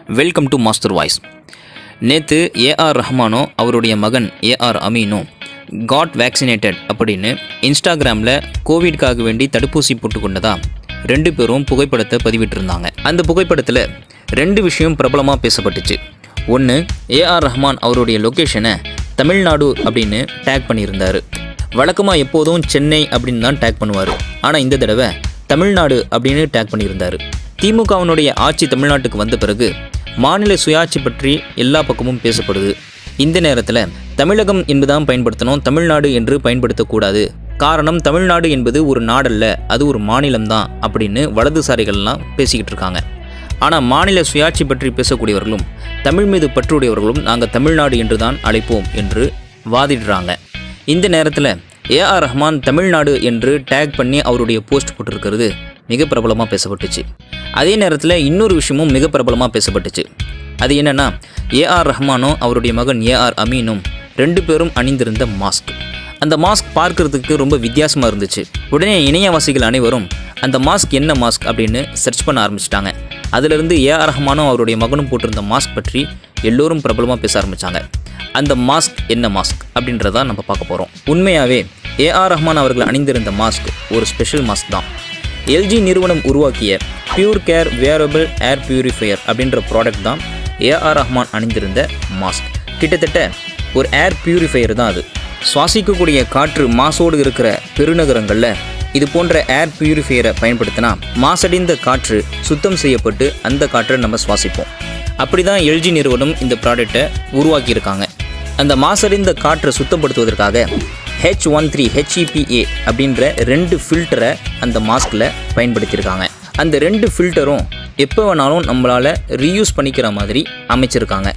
welcome to Master Voice நேற்று A R ரஹ்மானோ அவருடைய மகன் ஏஆர் அமீனும் காட் வேக்சினேட்டட் அப்படின்னு இன்ஸ்டாகிராமில் கோவிட்காக வேண்டி தடுப்பூசி போட்டுக்கொண்டதா ரெண்டு பேரும் புகைப்படத்தை பதிவிட்டிருந்தாங்க அந்த புகைப்படத்தில் ரெண்டு விஷயம் பிரபலமாக பேசப்பட்டுச்சு ஒன்று ஏஆர் ரஹ்மான் அவருடைய லொக்கேஷனை தமிழ்நாடு அப்படின்னு டேக் பண்ணியிருந்தார் வழக்கமாக எப்போதும் சென்னை அப்படின்னு தான் டேக் பண்ணுவார் ஆனால் இந்த தடவை தமிழ்நாடு அப்படின்னு டேக் பண்ணியிருந்தார் திமுகவினுடைய ஆட்சி தமிழ்நாட்டுக்கு வந்த பிறகு மாநில சுயாட்சி பற்றி எல்லா பக்கமும் பேசப்படுது இந்த நேரத்தில் தமிழகம் என்பதுதான் பயன்படுத்தணும் தமிழ்நாடு என்று பயன்படுத்தக்கூடாது காரணம் தமிழ்நாடு என்பது ஒரு நாடல்ல அது ஒரு மாநிலம்தான் அப்படின்னு வலதுசாரிகள்லாம் பேசிக்கிட்டு இருக்காங்க ஆனால் மாநில சுயாட்சி பற்றி பேசக்கூடியவர்களும் தமிழ் மீது பற்றுடையவர்களும் நாங்கள் தமிழ்நாடு என்று தான் அழைப்போம் என்று வாதிடுறாங்க இந்த நேரத்தில் ஏஆர் ரஹ்மான் தமிழ்நாடு என்று டேக் பண்ணி அவருடைய போஸ்ட் போட்டிருக்கிறது மிக பிரபலமாக பேசப்பட்டுச்சு அதே நேரத்தில் இன்னொரு விஷயமும் மிக பிரபலமாக பேசப்பட்டுச்சு அது என்னென்னா ஏஆர் ரஹ்மானும் அவருடைய மகன் ஏஆர் அமீனும் ரெண்டு பேரும் அணிந்திருந்த மாஸ்க் அந்த மாஸ்க் பார்க்கறதுக்கு ரொம்ப வித்தியாசமாக இருந்துச்சு உடனே இணையவாசிகள் அனைவரும் அந்த மாஸ்க் என்ன மாஸ்க் அப்படின்னு சர்ச் பண்ண ஆரம்பிச்சிட்டாங்க அதிலிருந்து ஏஆர் ரஹ்மானும் அவருடைய மகனும் போட்டிருந்த மாஸ்க் பற்றி எல்லோரும் பிரபலமாக பேச ஆரம்பித்தாங்க அந்த மாஸ்க் என்ன மாஸ்க் அப்படின்றத நம்ம பார்க்க போகிறோம் உண்மையாகவே ஏஆர் ரஹ்மான் அவர்கள் அணிந்திருந்த மாஸ்க் ஒரு ஸ்பெஷல் மாஸ்க் தான் எல்ஜி நிறுவனம் உருவாக்கிய pure care wearable air purifier அப்படின்ற ப்ராடக்ட் தான் ஏஆர் ரஹ்மான் அணிந்திருந்த மாஸ்க் கிட்டத்தட்ட ஒரு ஏர் பியூரிஃபையர் தான் அது சுவாசிக்கக்கூடிய காற்று மாசோடு இருக்கிற பெருநகரங்களில் இது போன்ற ஏர் பியூரிஃபையரை பயன்படுத்தினா மாசடைந்த காற்று சுத்தம் செய்யப்பட்டு அந்த காற்றை நம்ம சுவாசிப்போம் அப்படி தான் எல்ஜி நிறுவனம் இந்த ப்ராடக்டை உருவாக்கியிருக்காங்க அந்த மாசடைந்த காற்றை சுத்தப்படுத்துவதற்காக ஹெச் ஒன் த்ரீ ஹெச்இபிஏ அப்படின்ற ரெண்டு ஃபில்டரை அந்த மாஸ்கில் பயன்படுத்தியிருக்காங்க அந்த ரெண்டு ஃபில்டரும் எப்போ வேணாலும் நம்மளால் ரீயூஸ் பண்ணிக்கிற மாதிரி அமைச்சிருக்காங்க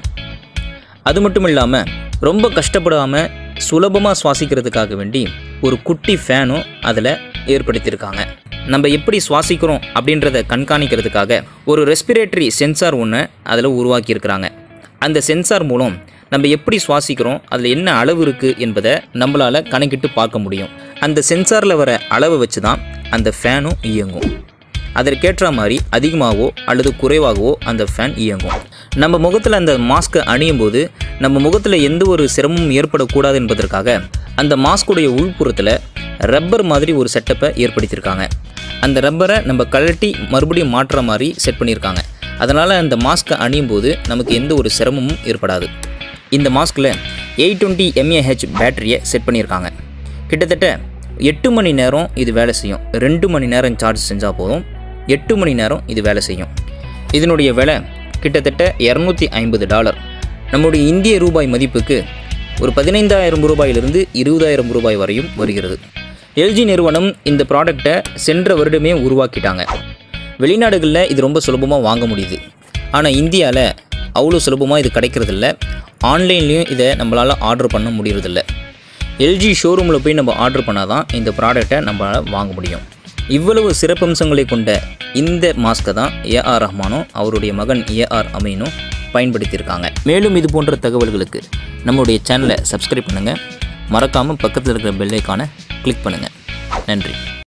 அது மட்டும் இல்லாமல் ரொம்ப கஷ்டப்படாமல் சுலபமாக சுவாசிக்கிறதுக்காக வேண்டி ஒரு குட்டி ஃபேனும் அதில் ஏற்படுத்தியிருக்காங்க நம்ம எப்படி சுவாசிக்கிறோம் அப்படின்றத கண்காணிக்கிறதுக்காக ஒரு ரெஸ்பிரேட்டரி சென்சார் ஒன்று அதில் உருவாக்கியிருக்கிறாங்க அந்த சென்சார் மூலம் நம்ம எப்படி சுவாசிக்கிறோம் அதில் என்ன அளவு இருக்குது என்பதை நம்மளால் கணக்கிட்டு பார்க்க முடியும் அந்த சென்சாரில் வர அளவை வச்சு தான் அந்த ஃபேனும் இயங்கும் அதற்கேற்ற மாதிரி அதிகமாகவோ அல்லது குறைவாகவோ அந்த ஃபேன் இயங்கும் நம்ம முகத்தில் அந்த மாஸ்க்கை அணியும் போது நம்ம முகத்தில் எந்த ஒரு சிரமமும் ஏற்படக்கூடாது என்பதற்காக அந்த மாஸ்குடைய உள்புறத்தில் ரப்பர் மாதிரி ஒரு செட்டப்பை ஏற்படுத்தியிருக்காங்க அந்த ரப்பரை நம்ம கழட்டி மறுபடியும் மாற்றுற மாதிரி செட் பண்ணியிருக்காங்க அதனால் அந்த மாஸ்க்கை அணியும் போது நமக்கு எந்த ஒரு சிரமமும் ஏற்படாது இந்த மாஸ்கில் எயிட் டுவெண்ட்டி எம்ஏஹெச் பேட்டரியை செட் பண்ணியிருக்காங்க கிட்டத்தட்ட எட்டு மணி நேரம் இது வேலை செய்யும் ரெண்டு மணி நேரம் சார்ஜ் செஞ்சால் போதும் எட்டு மணி நேரம் இது வேலை செய்யும் இதனுடைய விலை கிட்டத்தட்ட இரநூத்தி ஐம்பது டாலர் நம்முடைய இந்திய ரூபாய் மதிப்புக்கு ஒரு பதினைந்தாயிரம் ரூபாயிலிருந்து இருபதாயிரம் ரூபாய் வரையும் வருகிறது எல்ஜி நிறுவனம் இந்த ப்ராடக்டை சென்ற வருடமே உருவாக்கிட்டாங்க வெளிநாடுகளில் இது ரொம்ப சுலபமாக வாங்க முடியுது ஆனால் இந்தியாவில் அவ்வளோ சுலபமாக இது கிடைக்கிறதில்ல ஆன்லைன்லேயும் இதை நம்மளால் ஆர்டர் பண்ண முடியறதில்ல எல்ஜி ஷோரூமில் போய் நம்ம ஆர்டர் பண்ணால் தான் இந்த ப்ராடக்டை நம்மளால் வாங்க முடியும் இவ்வளவு சிறப்பம்சங்களை கொண்ட இந்த மாஸ்கை தான் ஏஆர் ரஹ்மானும் அவருடைய மகன் ஏஆர் அமீனும் பயன்படுத்தியிருக்காங்க மேலும் இது போன்ற தகவல்களுக்கு நம்மளுடைய சேனலை சப்ஸ்கிரைப் பண்ணுங்கள் மறக்காமல் பக்கத்தில் இருக்கிற பெல்லைக்கான கிளிக் பண்ணுங்கள் நன்றி